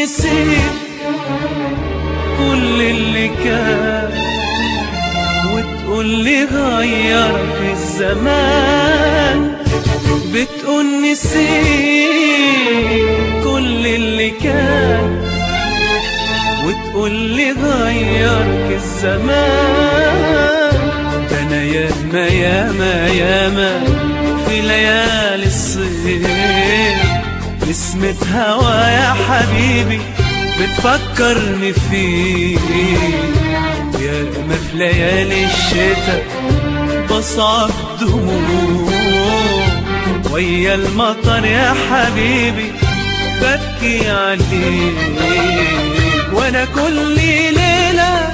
نسيت كل اللي كان وتقول لي غيرك الزمان بتقول نسيت كل اللي كان وتقول لي غيرك الزمان ده انا ياما ياما ياما في ليالي الصيف نسمة هوا يا حبيبي بتفكرني فيك ياما في ليالي الشتاء بصعب دموع ويا المطر يا حبيبي ببكي عليك وانا كل ليلة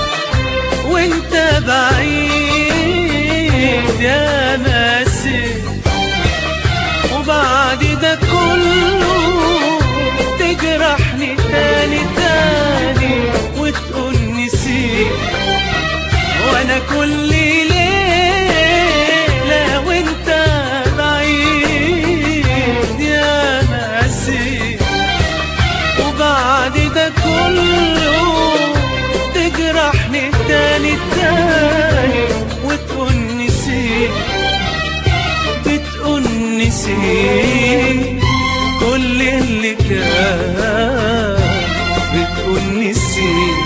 وانت بعيد يا ماسك وبعد ده كله تجرحني تاني تاني وتقول نسيت وانا كل ليلة وانت بعيد يا ماسك وبعد ده كله تجرحني تاني تاني وتقول نسيت بتقول نسيت كل اللي كان بتقول نسيت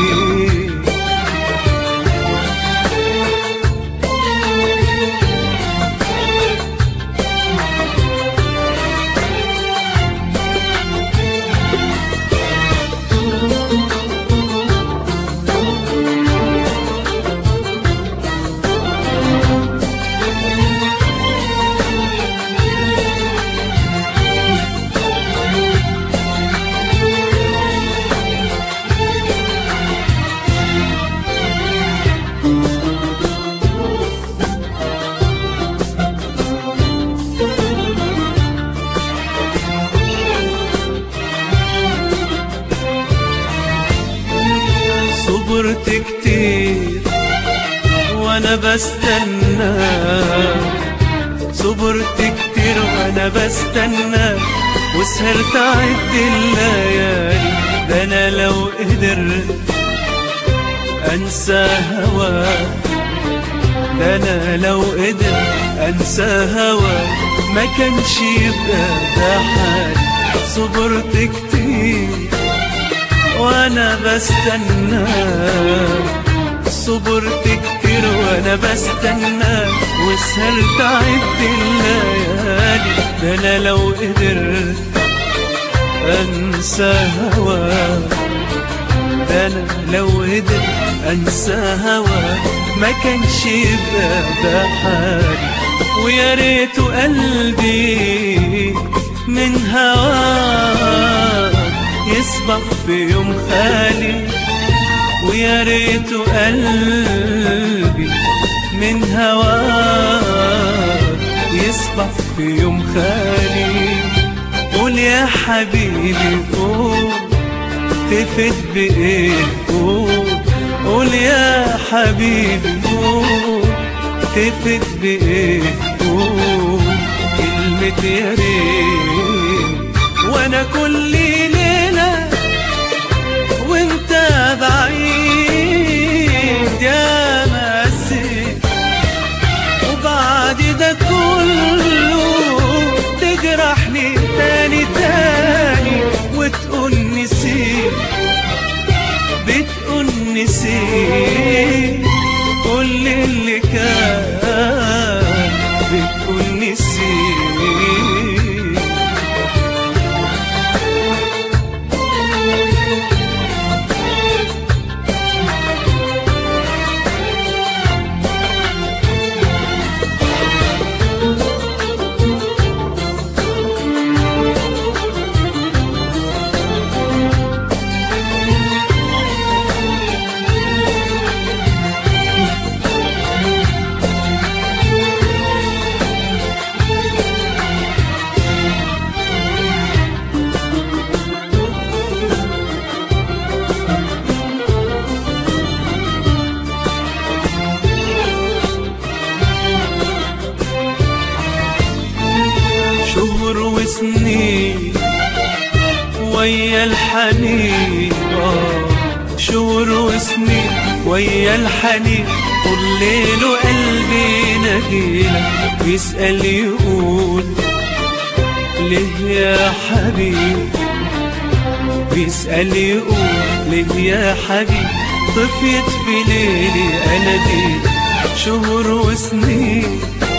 صبرت كتير وانا بستنى صبرت كتير وانا بستنى وسهرت عد الليالي ده انا لو قدرت انسى هواك ده انا لو قدرت انسى هواك ما كانش يبقى ده حالي صبرت كتير وانا بستنى صبرت كتير وانا بستنى وسهرت عد الليالي ده انا لو قدرت انسى هواك ده انا لو قدرت انسى هواك ما كانش يبقى ده حالي ويا ريت قلبي من هواك يصبح في يوم خالي ويا ريت قلبي من هواك يصبح في يوم خالي قول يا حبيبي قول تفت بإيه قول قول يا حبيبي قول تفت بإيه قول كلمة يا ريت وانا كل ليلة وانت بعيد يا مسيح وبعد ده كله تجرحني تاني تاني وتقول نسيت بتقول نسيت كل اللي كان بتقول نسيت شهور وسنين ويا الحنين آه شهور وسنين ويا الحنين طول ليل وقلبي ناديلك يسأل يقول ليه يا حبيب بيسأل يقول ليه يا حبيب طفيت في ليلي أنا دي شهور وسنين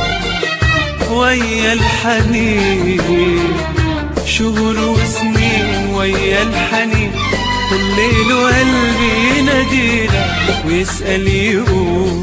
ويا الحنين شهور وسنين ويا الحنين كل ليل وقلبي يناديلك ويسأل يقول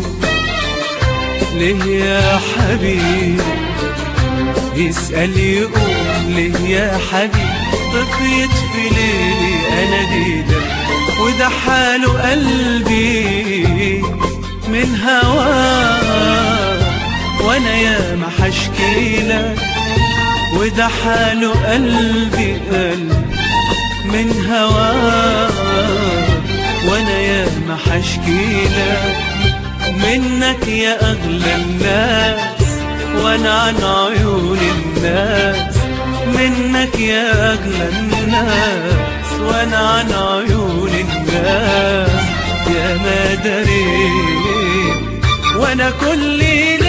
ليه يا حبيب يسأل يقول ليه يا حبيب طفيت في ليلي أنا ديدك وده حاله قلبي من هواه وانا يا ما حشكي لك وده حاله قلبي قلبي من هواه وانا يا ما حشكي لك منك يا اغلى الناس وانا عن عيون الناس منك يا اغلى الناس وانا عن عيون الناس يا ما دريت وانا كل